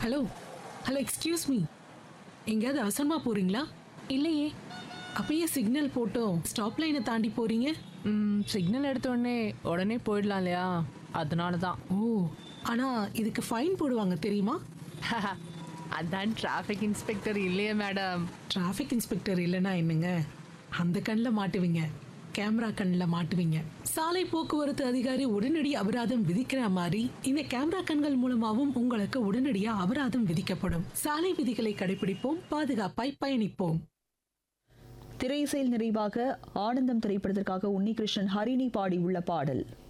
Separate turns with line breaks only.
hello hello excuse me எங்கேயாவது அவசரமா போறீங்களா
இல்லையே
அப்பயே சிக்னல் போட்டோம் ஸ்டாப் லைனை தாண்டி போறீங்க
சிக்னல் எடுத்த உடனே உடனே போயிடலாம் இல்லையா அதனால தான்
ஓ ஆனா இதுக்கு ஃபைன் போடுவாங்க தெரியுமா
அதான் டிராஃபிக் இன்ஸ்பெக்டர் இல்லையே மேடம்
டிராஃபிக் இன்ஸ்பெக்டர் இல்லைன்னா என்னங்க அந்த கண்ணில் மாட்டுவீங்க கேமரா கண்ணில் மாட்டுவீங்க சாலை போக்குவரத்து அதிகாரி உடனடி அபராதம் விதிக்கிற மாதிரி இந்த கேமரா கண்கள் மூலமாகவும் உங்களுக்கு உடனடியா அபராதம் விதிக்கப்படும் சாலை விதிகளை கடைபிடிப்போம் பாதுகாப்பாய் பயணிப்போம்
திரைசைல் நிறைவாக ஆனந்தம் திரைப்படத்திற்காக உன்னிகிருஷ்ணன் ஹரிணி பாடி உள்ள பாடல்